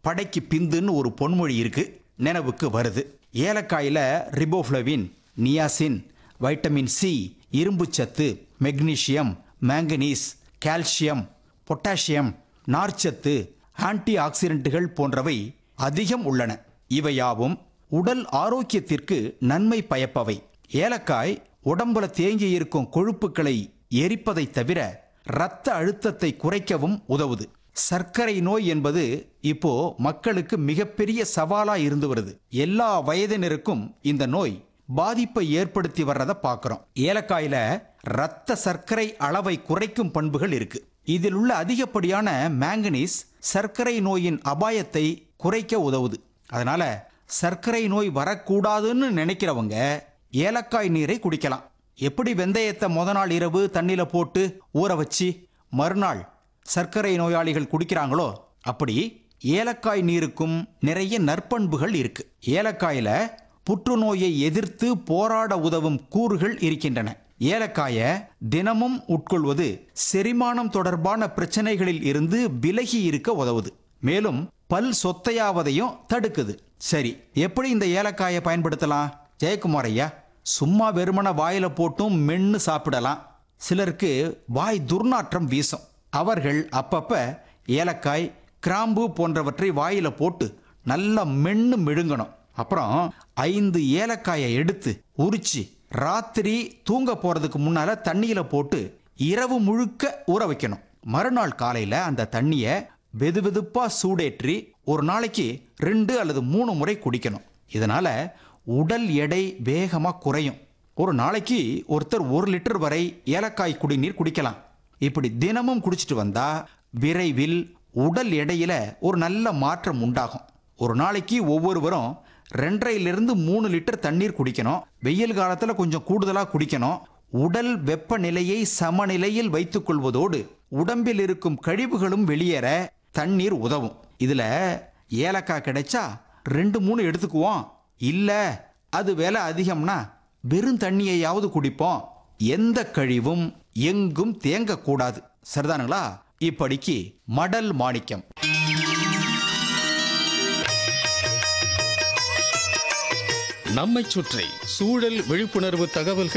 படைக்கு பிந்துன்னு ஒரு பொன்மொழி இருக்கு நினைவுக்கு வருது ஏலக்காயில ரிபோஃப்ளவின் நியாசின் வைட்டமின் சி இரும்புச்சத்து மெக்னீசியம் மேங்கனீஸ் கால்சியம் பொட்டாசியம் நார்ச்சத்து ஆன்டி ஆக்சிடென்ட்டுகள் போன்றவை அதிகம் உள்ளன இவையாவும் உடல் ஆரோக்கியத்திற்கு நன்மை பயப்பவை ஏலக்காய் உடம்புல தேங்கி இருக்கும் கொழுப்புக்களை எரிப்பதை தவிர இரத்த அழுத்தத்தை குறைக்கவும் உதவுது சர்க்கரை நோய் என்பது இப்போ மக்களுக்கு மிகப்பெரிய சவாலா இருந்து வருது எல்லா வயதினருக்கும் இந்த நோய் பாதிப்பை ஏற்படுத்தி வர்றதை பார்க்கிறோம் ஏலக்காயில இரத்த சர்க்கரை அளவை குறைக்கும் பண்புகள் இருக்கு இதில் உள்ள அதிகப்படியான மேங்கனீஸ் சர்க்கரை நோயின் அபாயத்தை குறைக்க உதவுது அதனால சர்க்கரை நோய் வரக்கூடாதுன்னு நினைக்கிறவங்க ஏலக்காய் நீரை குடிக்கலாம் எப்படி வெந்தயத்தை முத நாள் இரவு தண்ணியில போட்டு ஊற வச்சு மறுநாள் சர்க்கரை நோயாளிகள் குடிக்கிறாங்களோ அப்படி ஏலக்காய் நீருக்கும் நிறைய நற்பண்புகள் இருக்கு ஏலக்காயில புற்றுநோயை எதிர்த்து போராட உதவும் கூறுகள் இருக்கின்றன ஏலக்காய தினமும் உட்கொள்வது செரிமானம் தொடர்பான பிரச்சனைகளில் இருந்து விலகி இருக்க உதவுது மேலும் பல் சொத்தையாவதையும் தடுக்குது சரி எப்படி இந்த ஏலக்காயை பயன்படுத்தலாம் ஜெயக்குமார் ஐயா சும்மா வெறுமன வாயில போட்டும் மென்னு சாப்பிடலாம் சிலருக்கு வாய் துர்நாற்றம் வீசும் அவர்கள் அப்பப்ப ஏலக்காய் கிராம்பு போன்றவற்றை வாயில போட்டு நல்லா மென்னு மெழுங்கணும் அப்புறம் ஐந்து ஏலக்காயை எடுத்து உரிச்சு ராத்திரி தூங்க போறதுக்கு முன்னால தண்ணியில போட்டு இரவு முழுக்க ஊற வைக்கணும் மறுநாள் காலையில அந்த தண்ணிய வெதுவெதுப்பா சூடேற்றி ஒரு நாளைக்கு ரெண்டு அல்லது மூணு முறை குடிக்கணும் இதனால உடல் எடை வேகமா குறையும் ஒரு நாளைக்கு ஒருத்தர் ஒரு லிட்டர் வரை ஏலக்காய் குடிநீர் குடிக்கலாம் இப்படி தினமும் குடிச்சிட்டு வந்தா விரைவில் உடல் எடையில ஒரு நல்ல மாற்றம் உண்டாகும் ஒரு நாளைக்கு ஒவ்வொருவரும் ரெண்டரைலிருந்து மூணு லிட்டர் தண்ணீர் குடிக்கணும் வெயில் காலத்துல கொஞ்சம் கூடுதலா குடிக்கணும் உடல் வெப்பநிலையை சமநிலையில் வைத்துக் கொள்வதோடு உடம்பில் இருக்கும் கழிவுகளும் வெளியேற தண்ணீர் உதவும் இதுல ஏலக்காய் கிடைச்சா ரெண்டு மூணு எடுத்துக்குவோம் இல்ல அது விலை அதிகம்னா வெறும் தண்ணியையாவது குடிப்போம் எந்த கழிவும் எங்கும் தேங்கக்கூடாது சரிதானுங்களா இப்படிக்கு மடல் மாணிக்கம் நம்மைச் சுற்றி சூழல் விழிப்புணர்வு தகவல்கள்